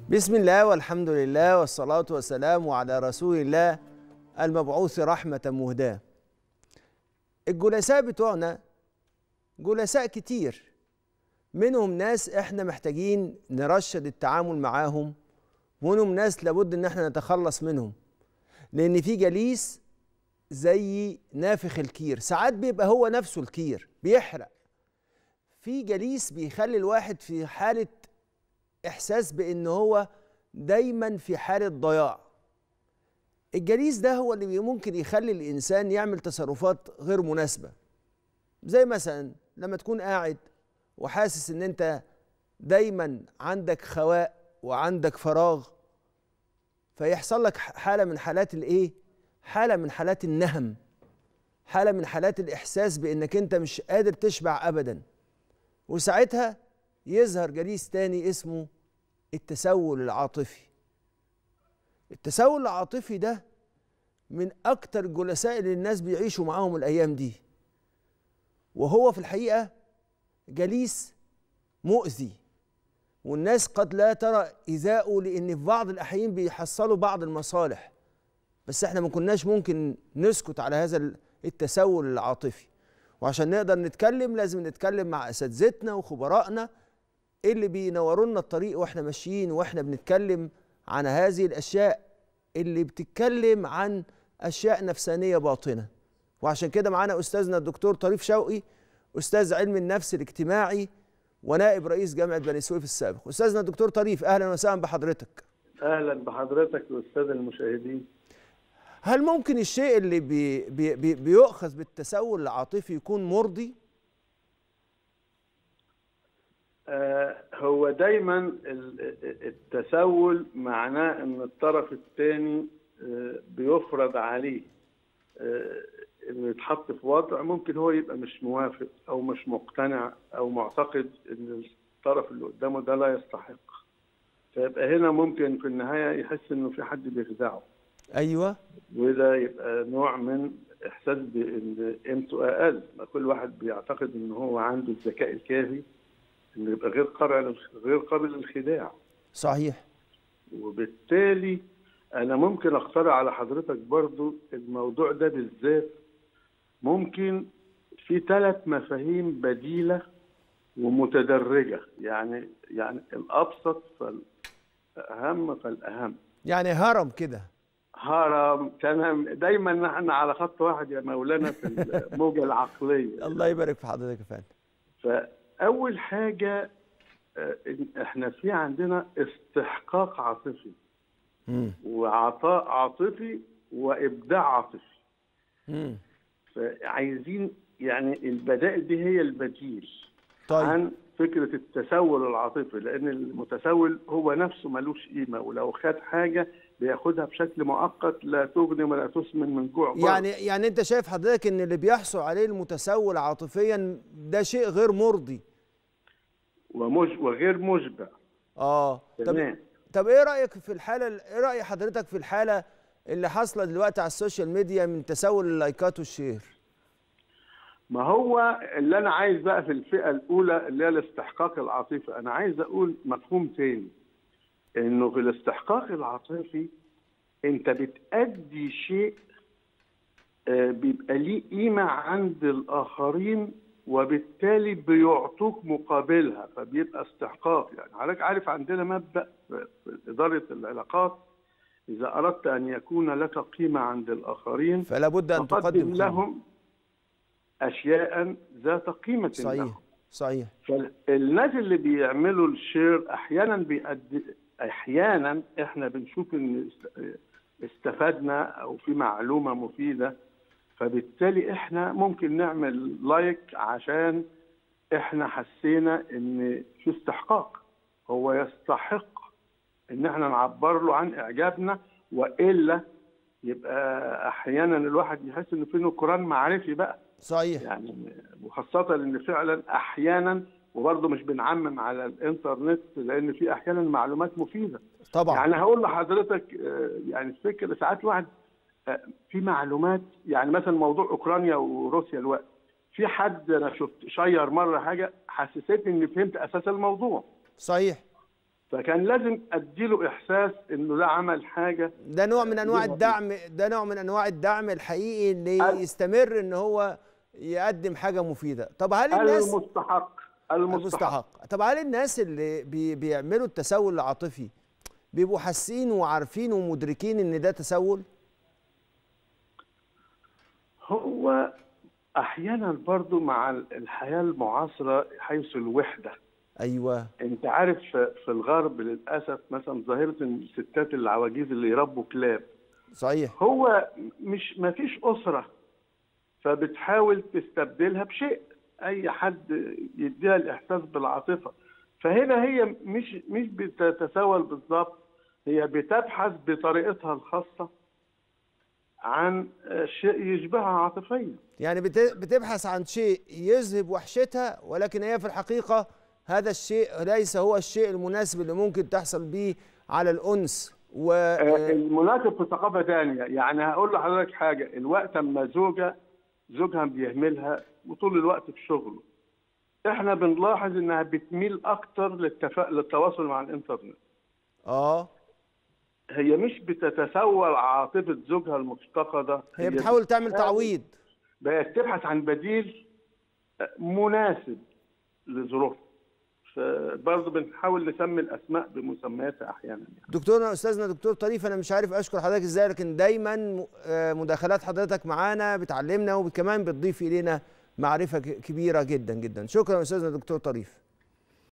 بسم الله والحمد لله والصلاة والسلام على رسول الله المبعوث رحمة مهداة الجلساء بتوعنا جلساء كتير منهم ناس احنا محتاجين نرشد التعامل معاهم ومنهم ناس لابد ان احنا نتخلص منهم لان في جليس زي نافخ الكير ساعات بيبقى هو نفسه الكير بيحرق في جليس بيخلي الواحد في حالة إحساس بأن هو دايما في حالة ضياع الجليس ده هو اللي ممكن يخلي الإنسان يعمل تصرفات غير مناسبة زي مثلا لما تكون قاعد وحاسس ان انت دايما عندك خواء وعندك فراغ فيحصل لك حالة من حالات الايه حالة من حالات النهم حالة من حالات الإحساس بأنك أنت مش قادر تشبع أبدا وساعتها يظهر جليس تاني اسمه التسول العاطفي التسول العاطفي ده من أكتر الجلساء اللي الناس بيعيشوا معاهم الأيام دي وهو في الحقيقة جليس مؤذي والناس قد لا ترى إيذاؤه لأن في بعض الأحيان بيحصلوا بعض المصالح بس احنا ما كناش ممكن نسكت على هذا التسول العاطفي وعشان نقدر نتكلم لازم نتكلم مع اساتذتنا وخبرائنا اللي بينوروا لنا الطريق واحنا ماشيين واحنا بنتكلم عن هذه الاشياء اللي بتتكلم عن اشياء نفسانيه باطنه وعشان كده معانا استاذنا الدكتور طريف شوقي استاذ علم النفس الاجتماعي ونائب رئيس جامعه بني سويف السابق استاذنا الدكتور طريف اهلا وسهلا بحضرتك اهلا بحضرتك واستاذ المشاهدين هل ممكن الشيء اللي بي بي بي بيؤخذ بالتسول العاطفي يكون مرضي؟ آه هو دايما التسول معناه ان الطرف الثاني آه بيفرض عليه آه انه يتحط في وضع ممكن هو يبقى مش موافق او مش مقتنع او معتقد ان الطرف اللي قدامه ده لا يستحق فيبقى هنا ممكن في النهايه يحس انه في حد بيخدعه ايوه وده يبقى نوع من احساس بان قيمته اقل كل واحد بيعتقد ان هو عنده الذكاء الكافي انه يبقى غير قابل غير قابل للخداع صحيح وبالتالي انا ممكن اقترح على حضرتك برضو الموضوع ده بالذات ممكن في ثلاث مفاهيم بديله ومتدرجه يعني يعني الابسط فالاهم فالاهم يعني هرم كده هرم تمام دايما احنا على خط واحد يا مولانا في الموجه العقليه الله يبارك في حضرتك يا فندم فاول حاجه احنا في عندنا استحقاق عاطفي مم. وعطاء عاطفي وابداع عاطفي مم. فعايزين يعني البدائل دي هي البديل طيب عن فكره التسول العاطفي لان المتسول هو نفسه ملوش قيمه ولو خد حاجه بياخدها بشكل مؤقت لا تغني ولا تسمن من جوع برضه. يعني يعني انت شايف حضرتك ان اللي بيحصل عليه المتسول عاطفيا ده شيء غير مرضي ومش وغير مشبع اه طب تمام طب ايه رايك في الحاله ايه راي حضرتك في الحاله اللي حاصله دلوقتي على السوشيال ميديا من تسول اللايكات والشير ما هو اللي انا عايز بقى في الفئه الاولى اللي هي الاستحقاق العاطفي انا عايز اقول مفهوم تاني انه في الاستحقاق العاطفي انت بتأدي شيء آه، بيبقى ليه قيمه عند الاخرين وبالتالي بيعطوك مقابلها فبيبقى استحقاق يعني حضرتك عارف عندنا مبدا في في اداره العلاقات اذا اردت ان يكون لك قيمه عند الاخرين فلا بد ان فقدم تقدم خدمة. لهم اشياء ذات قيمه صحيح لهم صحيح فالناس اللي بيعملوا الشير احيانا بيأدي احيانا احنا بنشوف ان است- استفدنا او في معلومه مفيده فبالتالي احنا ممكن نعمل لايك عشان احنا حسينا ان في استحقاق هو يستحق ان احنا نعبر له عن اعجابنا والا يبقى احيانا الواحد يحس ان في نكران معرفي بقى صحيح يعني وخاصة إن فعلا أحيانا وبرضه مش بنعمم على الإنترنت لأن في أحيانا معلومات مفيدة طبعا يعني هقول لحضرتك آه، يعني الفكرة ساعات واحد آه، في معلومات يعني مثلا موضوع أوكرانيا وروسيا الوقت في حد أنا شفت شير مرة حاجة حسستني إني فهمت أساس الموضوع صحيح فكان لازم اديله احساس انه ده عمل حاجه ده نوع من انواع ليه الدعم ده نوع من انواع الدعم الحقيقي اللي ال- يستمر ان هو يقدم حاجه مفيده طب هل الناس المستحق المستحق المستحق طب هل الناس اللي بي بيعملوا التسول العاطفي بيبقوا حاسين وعارفين ومدركين ان ده تسول هو احيانا برضو مع الحياه المعاصره حيث الوحده ايوه انت عارف في في الغرب للاسف مثلا ظاهره الستات العواجيز اللي يربوا كلاب صحيح هو مش ما فيش اسره فبتحاول تستبدلها بشيء اي حد يديها الاحساس بالعاطفه فهنا هي مش مش بتتساوى بالظبط هي بتبحث بطريقتها الخاصه عن شيء يشبهها عاطفيا يعني بت- بتبحث عن شيء يذهب وحشتها ولكن هي في الحقيقه هذا الشيء ليس هو الشيء المناسب اللي ممكن تحصل به على الانس و آه، المناسب في ثقافه ثانيه يعني هقول لحضرتك حاجه الوقت اما زوجه زوجها بيهملها وطول الوقت في شغله احنا بنلاحظ انها بتميل اكتر للتفا... للتواصل مع الانترنت اه هي مش بتتسول عاطفه زوجها المفتقده هي بتحاول تعمل بتحاول- تعويض بقت تبحث عن بديل مناسب لظروفها فبرضه بنحاول نسمي الاسماء بمسمياتها احيانا يعني. دكتورنا استاذنا دكتور طريف انا مش عارف اشكر حضرتك ازاي لكن دايما م- آه، مداخلات حضرتك معانا بتعلمنا وكمان بتضيف الينا معرفه ك- كبيره جدا جدا شكرا استاذنا دكتور طريف